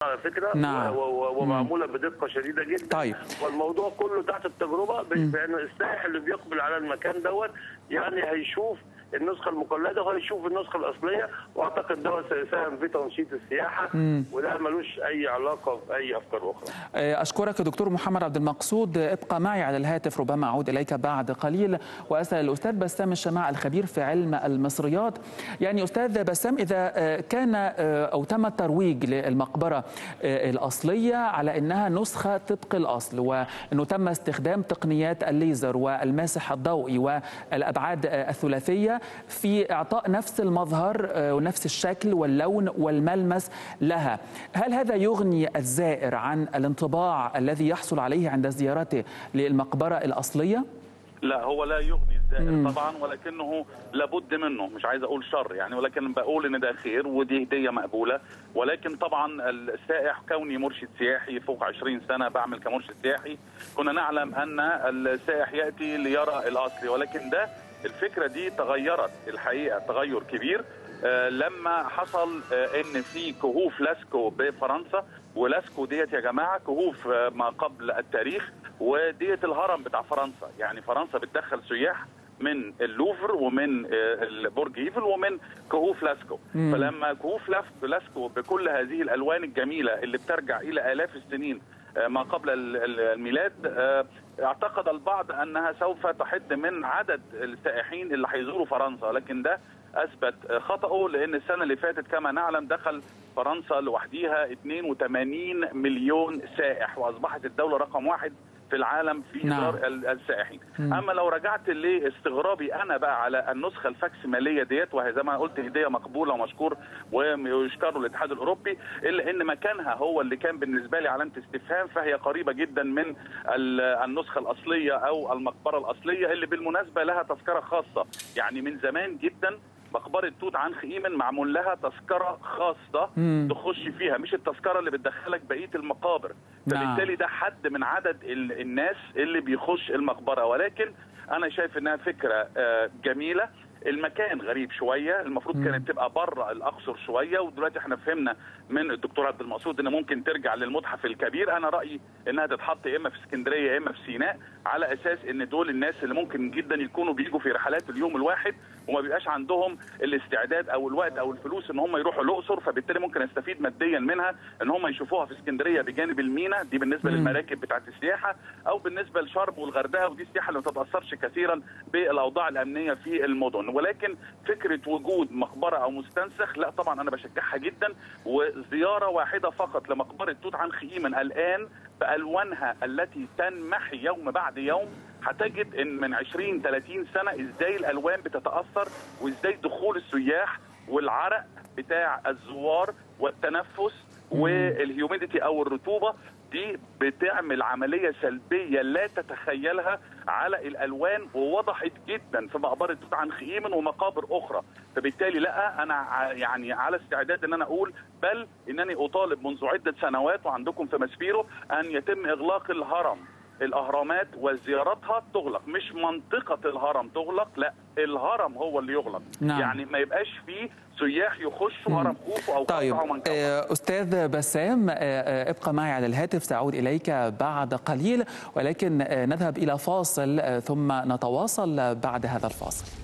على فكره نعم. و- و- ومعموله بدقه شديده جدا طيب. والموضوع كله تحت التجربه ب- بان السائح اللي بيقبل على المكان دوت يعني هيشوف النسخه المقلده وهيشوف النسخه الاصليه واعتقد دوت سيساهم في تنشيط السياحه وده ملوش اي علاقه باي افكار اخرى أشكرك دكتور محمد عبد المقصود ابقى معي على الهاتف ربما أعود إليك بعد قليل وأسأل الأستاذ بسام الشماع الخبير في علم المصريات يعني أستاذ بسام إذا كان أو تم الترويج للمقبرة الأصلية على أنها نسخة طبق الأصل وأنه تم استخدام تقنيات الليزر والماسح الضوئي والأبعاد الثلاثية في إعطاء نفس المظهر ونفس الشكل واللون والملمس لها هل هذا يغني الزائر عن الانطباع الذي يحصل عليه عند زيارته للمقبرة الأصلية؟ لا هو لا يغني الزائر طبعا ولكنه لابد منه مش عايز اقول شر يعني ولكن بقول ان ده خير ودي هديه مقبوله ولكن طبعا السائح كوني مرشد سياحي فوق 20 سنه بعمل كمرشد سياحي كنا نعلم ان السائح ياتي ليرى الاصلي ولكن ده الفكره دي تغيرت الحقيقه تغير كبير آه، لما حصل آه، ان في كهوف لاسكو بفرنسا ولاسكو ديت يا جماعه كهوف آه، ما قبل التاريخ وديت الهرم بتاع فرنسا يعني فرنسا بتدخل سياح من اللوفر ومن آه، برج ايفل ومن كهوف لاسكو فلما كهوف لاف- لاسكو بكل هذه الالوان الجميله اللي بترجع الى الاف السنين آه، ما قبل ال- ال- الميلاد آه، اعتقد البعض انها سوف تحد من عدد السائحين اللي هيزوروا فرنسا لكن ده اثبت خطأه لان السنه اللي فاتت كما نعلم دخل فرنسا لوحديها 82 مليون سائح واصبحت الدوله رقم واحد في العالم في نعم. إدارة ال- السائحين اما لو رجعت لاستغرابي انا بقى على النسخه الفاكسيميليه ديت وهي زي ما قلت هديه مقبوله ومشكور ويشكر الاتحاد الاوروبي الا ان مكانها هو اللي كان بالنسبه لي علامه استفهام فهي قريبه جدا من ال- النسخه الاصليه او المقبره الاصليه اللي بالمناسبه لها تذكره خاصه يعني من زمان جدا مقبرة توت عنخ إيمن معمول لها تذكرة خاصة تخش فيها مش التذكرة اللي بتدخلك بقية المقابر نعم. فبالتالي ده حد من عدد ال- الناس اللي بيخش المقبرة ولكن أنا شايف إنها فكرة آه، جميلة المكان غريب شويه المفروض كانت تبقى بره الاقصر شويه ودلوقتي احنا فهمنا من الدكتور عبد المقصود ان ممكن ترجع للمتحف الكبير انا رايي انها تتحط يا اما في اسكندريه يا اما في سيناء على اساس ان دول الناس اللي ممكن جدا يكونوا بيجوا في رحلات اليوم الواحد وما بيبقاش عندهم الاستعداد او الوقت او الفلوس ان هم يروحوا الاقصر فبالتالي ممكن يستفيد ماديا منها ان هم يشوفوها في اسكندريه بجانب المينا دي بالنسبه للمراكب بتاعت السياحه او بالنسبه لشرم والغردقه ودي السياحه اللي ما تتاثرش كثيرا بالاوضاع الامنيه في المدن ولكن فكره وجود مقبره او مستنسخ لا طبعا انا بشجعها جدا وزياره واحده فقط لمقبره توت عنخ امن الان بالوانها التي تنمحي يوم بعد يوم هتجد ان من 20 30 سنه ازاي الالوان بتتاثر وازاي دخول السياح والعرق بتاع الزوار والتنفس والهيوميديتي او الرطوبه دي بتعمل عمليه سلبيه لا تتخيلها على الالوان ووضحت جدا في مقبره توت عنخ امن ومقابر اخرى فبالتالي لا انا ع- يعني على استعداد ان انا اقول بل انني اطالب منذ عده سنوات وعندكم في مسبيرو ان يتم اغلاق الهرم الاهرامات وزيارتها تغلق مش منطقه الهرم تغلق لا الهرم هو اللي يغلق نعم. يعني ما يبقاش فيه سياح يخشوا هرم خوفو او طيب قصر او منكوى آه، أستاذ بسام آه، آه، ابقى معي على الهاتف سأعود إليك بعد قليل ولكن آه، نذهب إلى فاصل آه، ثم نتواصل بعد هذا الفاصل